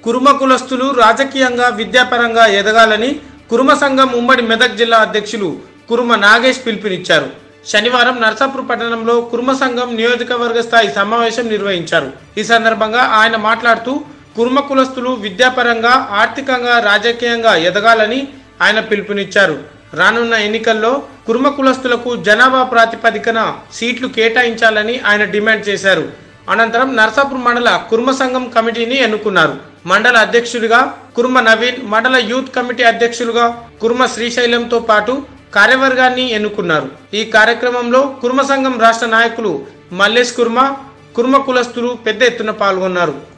కురుమ కులస్తులు రాజకీయంగా విద్యాపరంగా ఎదగాలని కురుమ సంఘం ఉమ్మడి మెదక్ జిల్లా అధ్యక్షులు కురుమ నాగేష్ పిలుపునిచ్చారు శనివారం నర్సాపూర్ పట్టణంలో కురుమ సంఘం నియోజకవర్గ స్థాయి సమావేశం నిర్వహించారు ఈ సందర్భంగా ఆయన మాట్లాడుతూ కురుమ కులస్తులు విద్యాపరంగా ఆర్థికంగా రాజకీయంగా ఎదగాలని ఆయన పిలుపునిచ్చారు రానున్న ఎన్నికల్లో కురుమ కులస్తులకు జనాభా ప్రాతిపదికన సీట్లు కేటాయించాలని ఆయన డిమాండ్ చేశారు అనంతరం నర్సాపూర్ మండల కుర్మ సంఘం కమిటీని ఎన్నుకున్నారు మండల అధ్యక్షుడిగా కుర్మ నవీన్ మండల యూత్ కమిటీ అధ్యక్షులుగా కుర్మ శ్రీశైలంతో పాటు కార్యవర్గాన్ని ఎన్నుకున్నారు ఈ కార్యక్రమంలో కుర్మ సంఘం రాష్ట్ర నాయకులు మల్లేష్ కుర్మ కుర్మ కులస్తులు పెద్ద ఎత్తున పాల్గొన్నారు